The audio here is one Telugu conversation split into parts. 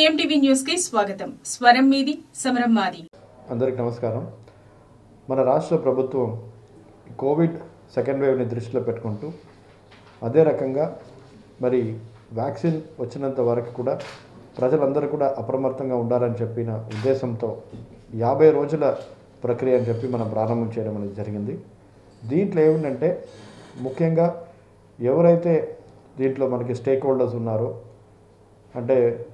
ఏఎం టీవీ న్యూస్ కి స్వాగతం స్వరం మీది సమరం మాది అందరికి నమస్కారం మన రాష్ట్ర ప్రభుత్వం కోవిడ్ సెకండ్ వేవ్ని దృష్టిలో పెట్టుకుంటూ అదే రకంగా మరి వ్యాక్సిన్ వచ్చినంత వరకు కూడా ప్రజలందరూ కూడా అప్రమత్తంగా ఉండాలని చెప్పిన ఉద్దేశంతో యాభై రోజుల ప్రక్రియ అని చెప్పి మనం ప్రారంభం చేయడం అనేది జరిగింది దీంట్లో ఏమిటంటే ముఖ్యంగా ఎవరైతే దీంట్లో మనకి స్టేక్ హోల్డర్స్ ఉన్నారో అంటే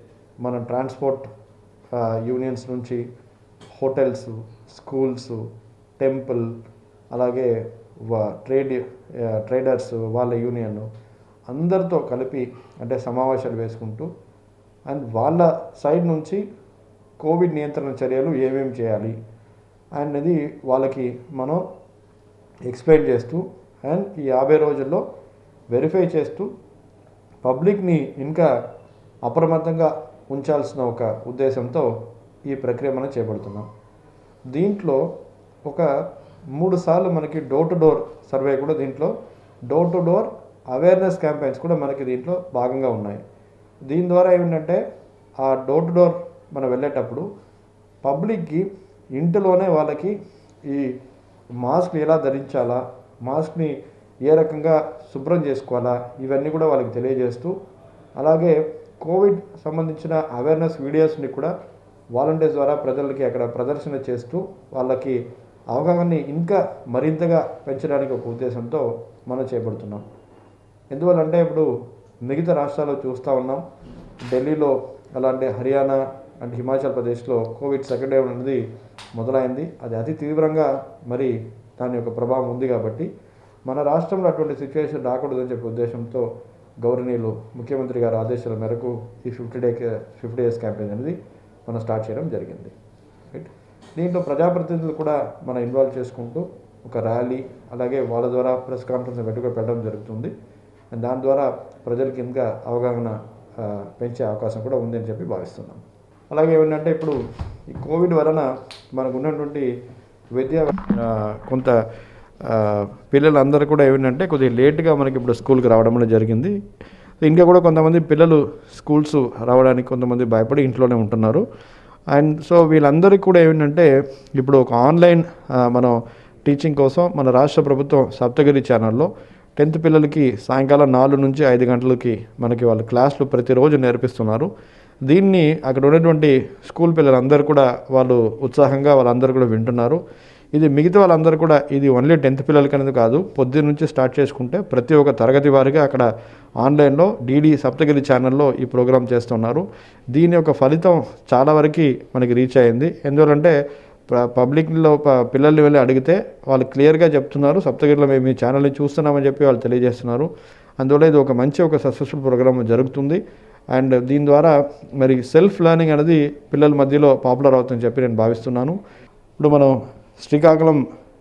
మన ట్రాన్స్పోర్ట్ ఆ, యూనియన్స్ నుంచి హోటల్స్ స్కూల్స్ టెంపుల్ అలాగే వా- ట్రేడ్ ఆ, ట్రేడర్స్ వాళ్ళ యూనియన్ అందరితో కలిపి అంటే సమావేశాలు వేసుకుంటూ అండ్ వాళ్ళ సైడ్ నుంచి కోవిడ్ నియంత్రణ చర్యలు ఏమేమి చేయాలి అనేది వాళ్ళకి మనం ఎక్స్ప్లెయిన్ చేస్తూ అండ్ ఈ యాభై రోజుల్లో వెరిఫై చేస్తూ పబ్లిక్ని ఇంకా అప్రమత్తంగా ఉంచాల్సిన ఒక ఉద్దేశంతో ఈ ప్రక్రియ మనం చేపడుతున్నాం దీంట్లో ఒక మూడు సార్లు మనకి డోర్ టు డోర్ సర్వే కూడా దీంట్లో door to door awareness campaigns కూడా మనకి దీంట్లో భాగంగా ఉన్నాయి దీని ద్వారా ఏమిటంటే ఆ డోర్ టు డోర్ మనం వెళ్ళేటప్పుడు పబ్లిక్కి ఇంటిలోనే వాళ్ళకి ఈ మాస్క్ ఎలా ధరించాలా మాస్క్ని ఏ రకంగా శుభ్రం చేసుకోవాలా ఇవన్నీ కూడా వాళ్ళకి తెలియజేస్తూ అలాగే కోవిడ్ సంబంధించిన అవేర్నెస్ వీడియోస్ని కూడా వాలంటీర్స్ ద్వారా ప్రజలకి అక్కడ ప్రదర్శన చేస్తూ వాళ్ళకి అవగాహనని ఇంకా మరింతగా పెంచడానికి ఒక ఉద్దేశంతో మనం చేపడుతున్నాం ఎందువల్లంటే ఇప్పుడు మిగతా రాష్ట్రాల్లో చూస్తూ ఉన్నాం ఢిల్లీలో అలాంటి హర్యానా అండ్ హిమాచల్ ప్రదేశ్లో కోవిడ్ సెకండ్ వేవ్ అనేది మొదలైంది అది అతి తీవ్రంగా మరి దాని యొక్క ప్రభావం ఉంది కాబట్టి మన రాష్ట్రంలో అటువంటి సిచ్యువేషన్ రాకూడదని చెప్పే ఉద్దేశంతో గౌరవనీయులు ముఖ్యమంత్రి గారి ఆదేశాల మేరకు ఈ fifty day fifty days campaign అనేది మనం స్టార్ట్ చేయడం జరిగింది రైట్ దీంట్లో ప్రజాప్రతినిధులు కూడా మనం ఇన్వాల్వ్ చేసుకుంటూ ఒక ర్యాలీ అలాగే వాళ్ళ ద్వారా ప్రెస్ కాన్ఫరెన్స్ పెట్టుకు పెట్టడం జరుగుతుంది అండ్ దాని ద్వారా ప్రజలకి ఇంకా అవగాహన ఆ, పెంచే అవకాశం కూడా ఉందని చెప్పి భావిస్తున్నాం అలాగే ఏమిటంటే ఇప్పుడు ఈ కోవిడ్ వలన మనకు ఉన్నటువంటి విద్య ఆ, కొంత ఆ, పిల్లలందరూ కూడా ఏమిటంటే కొద్దిగా లేట్గా మనకి ఇప్పుడు స్కూల్కి రావడం అనేది జరిగింది ఇంకా కూడా కొంతమంది పిల్లలు స్కూల్స్ రావడానికి కొంతమంది భయపడి ఇంట్లోనే ఉంటున్నారు అండ్ సో వీళ్ళందరికీ కూడా ఏమిటంటే ఇప్పుడు ఒక ఆన్లైన్ ఆ, మనం టీచింగ్ కోసం మన రాష్ట్ర ప్రభుత్వం సప్తగిరి ఛానల్లో టెన్త్ పిల్లలకి సాయంకాలం నాలుగు నుంచి ఐదు గంటలకి మనకి వాళ్ళు క్లాసులు ప్రతిరోజు నేర్పిస్తున్నారు దీన్ని అక్కడ ఉన్నటువంటి స్కూల్ పిల్లలందరూ కూడా వాళ్ళు ఉత్సాహంగా వాళ్ళందరూ కూడా వింటున్నారు ఇది మిగతా వాళ్ళందరూ కూడా ఇది ఓన్లీ టెన్త్ పిల్లలకి అనేది కాదు పొద్దున్న నుంచి స్టార్ట్ చేసుకుంటే ప్రతి ఒక్క తరగతి వారిగా అక్కడ ఆన్లైన్లో డీడీ సప్తగిరి ఛానల్లో ఈ ప్రోగ్రామ్ చేస్తున్నారు దీని యొక్క ఫలితం చాలా వరకు మనకి రీచ్ అయింది ఎందువలంటే ప- పబ్లిక్లో ప- పిల్లల్ని వెళ్ళి అడిగితే వాళ్ళు క్లియర్గా చెప్తున్నారు సప్తగిరిలో మేము ఈ ఛానల్ని చూస్తున్నామని చెప్పి వాళ్ళు తెలియజేస్తున్నారు అందువల్ల ఇది ఒక మంచి ఒక సక్సెస్ఫుల్ ప్రోగ్రామ్ జరుగుతుంది అండ్ దీని ద్వారా మరి సెల్ఫ్ లెర్నింగ్ అనేది పిల్లల మధ్యలో పాపులర్ అవుతుందని చెప్పి నేను భావిస్తున్నాను ఇప్పుడు మనం శ్రీకాకుళం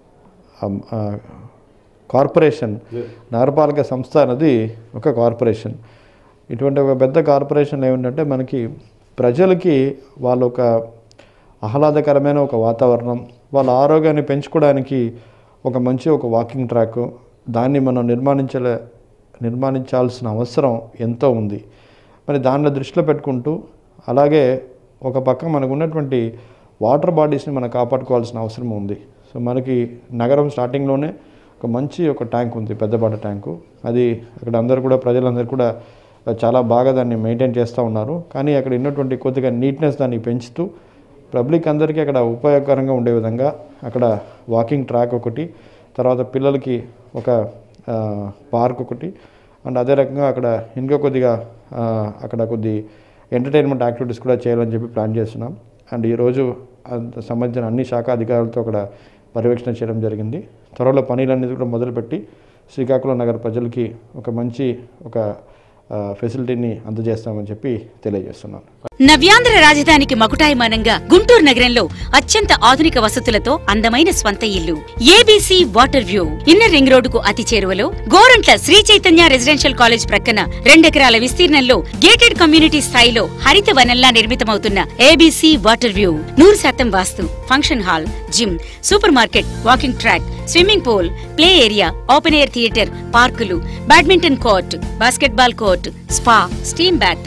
అమ్, ఆ, కార్పొరేషన్ నగరపాలక సంస్థ అనేది ఒక కార్పొరేషన్ ఇటువంటి ఒక పెద్ద కార్పొరేషన్ ఏమిటంటే మనకి ప్రజలకి వాళ్ళ ఒక ఆహ్లాదకరమైన ఒక వాతావరణం వాళ్ళ ఆరోగ్యాన్ని పెంచుకోవడానికి ఒక మంచి ఒక వాకింగ్ ట్రాక్ దాన్ని మనం నిర్మాణించలే నిర్మాణించాల్సిన అవసరం ఎంతో ఉంది మరి దానిలో దృష్టిలో పెట్టుకుంటూ అలాగే ఒక పక్క మనకు ఉన్నటువంటి వాటర్ బాడీస్ని మనం కాపాడుకోవాల్సిన అవసరం ఉంది సో మనకి నగరం స్టార్టింగ్లోనే ఒక మంచి ఒక ట్యాంక్ ఉంది పెద్దపాట ట్యాంకు అది అక్కడ అందరూ కూడా ప్రజలందరూ కూడా చాలా బాగా దాన్ని మెయింటైన్ చేస్తూ ఉన్నారు కానీ అక్కడ ఉన్నటువంటి కొద్దిగా నీట్నెస్ దాన్ని పెంచుతూ పబ్లిక్ అందరికీ అక్కడ ఉపయోగకరంగా ఉండే విధంగా అక్కడ వాకింగ్ ట్రాక్ ఒకటి తర్వాత పిల్లలకి ఒక ఆ, పార్క్ ఒకటి అండ్ అదే రకంగా అక్కడ ఇంకా కొద్దిగా ఆ, అక్కడ కొద్ది ఎంటర్టైన్మెంట్ యాక్టివిటీస్ కూడా చేయాలని చెప్పి ప్లాన్ చేస్తున్నాం అండ్ ఈరోజు అంత సంబంధించిన అన్ని శాఖ అధికారులతో అక్కడ పర్యవేక్షణ చేయడం జరిగింది త్వరలో పనులన్నీ కూడా మొదలుపెట్టి శ్రీకాకుళం నగర ప్రజలకి ఒక మంచి ఒక ఆ, ఫెసిలిటీని అందజేస్తామని చెప్పి తెలియజేస్తున్నాను నవ్యాంధ్ర రాజధానికి మకుటాయమానంగా గుంటూరు నగరంలో అత్యంత ఆధునిక వసతులతో అందమైన స్వంత ఇల్లు ABC water view inner ring రోడ్డుకు అతి చేరువలో గోరంట్ల శ్రీ చైతన్య రెసిడెన్షియల్ కాలేజ్ ప్రక్కన రెండెకరాల విస్తీర్ణంలో గేటెడ్ కమ్యూనిటీ స్థాయిలో హరిత వనంలా నిర్మితమవుతున్న ఏబీసీ వాటర్ వ్యూ నూరు శాతం vastu function hall gym super market walking track swimming pool play area open air theatre పార్కులు badminton court basketball court spa steam bath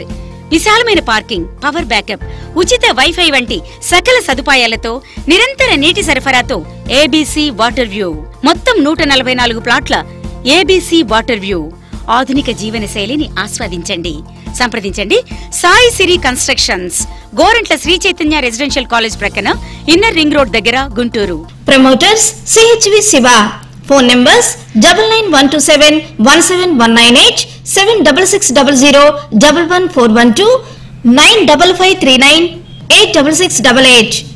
విశాలమైన పార్కింగ్ పవర్ బ్యాకప్ ఉచిత వైఫై వంటి సకల సదుపాయాలతో నిరంతర నీటి సరఫరాతో ఏబీసీ వాటర్ వ్యూ మొత్తం నూట నలభై నాలుగు ప్లాట్ల ఏబీసీ వాటర్ వ్యూ ఆధునిక జీవన శైలిని ఆస్వాదించండి సంప్రదించండి Sai Siri constructions Gorantla Sri Chaitanya residential college ప్రక్కన ఇన్నర్ రింగ్ రోడ్ దగ్గర Guntur promoters CHV Shiva phone numbers double nine one two seven one seven one nine eight seven double six double zero double one four one two nine double five three nine eight double six double eight